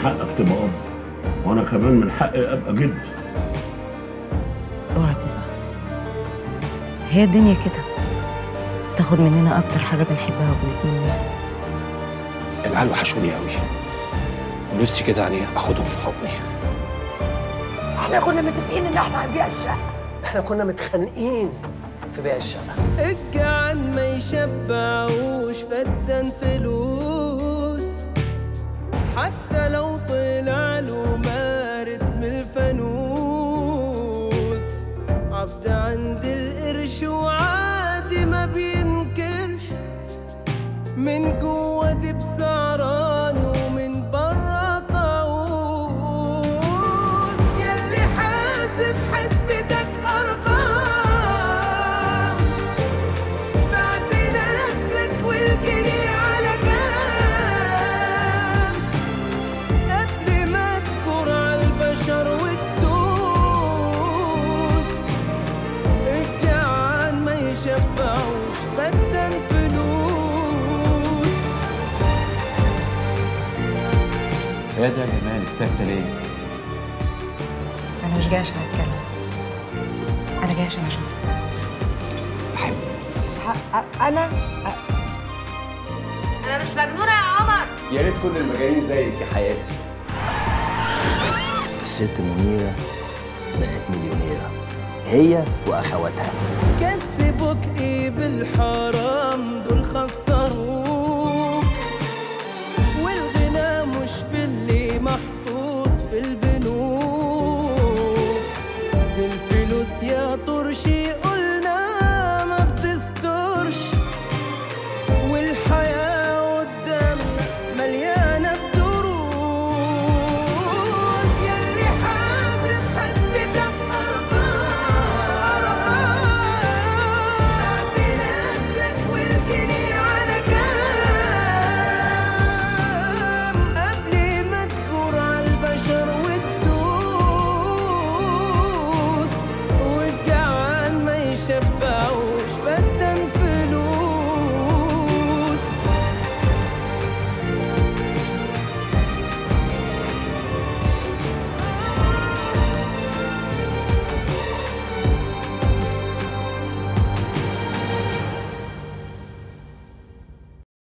حقك تبقى اب وانا كمان من حقي ابقى جد اوعى تزعل هي الدنيا كده تاخد مننا اكتر حاجه بنحبها وبنتمناها العيال وحشوني قوي ونفسي كده يعني اخدهم في حضني احنا كنا متفقين ان احنا هنبيع الشقه احنا كنا متخانقين في بيع الشقه الجعان ما يشبعوش فدان فلوس حتى لو طلع له مارد من الفانوس عبد عند القرش وعادي ما بينكرش من جوه دي بسعران ومن برا طاووس يلي حاسب حسبتك ارقام بعت نفسك والجنيه على كام قبل ما تكر على البشر وتدوس الجعان ما يشبعوش بدل فلوس يا ده يا مالك ساكته ليه؟ انا مش جاي عشان اتكلم انا جاي عشان اشوفك انا انا مش مجنونه يا عمر يا ريت كل المجانين زيك يا حياتي الست منيره بقت مليونيره هي واخواتها كسبوك ايه بالحرام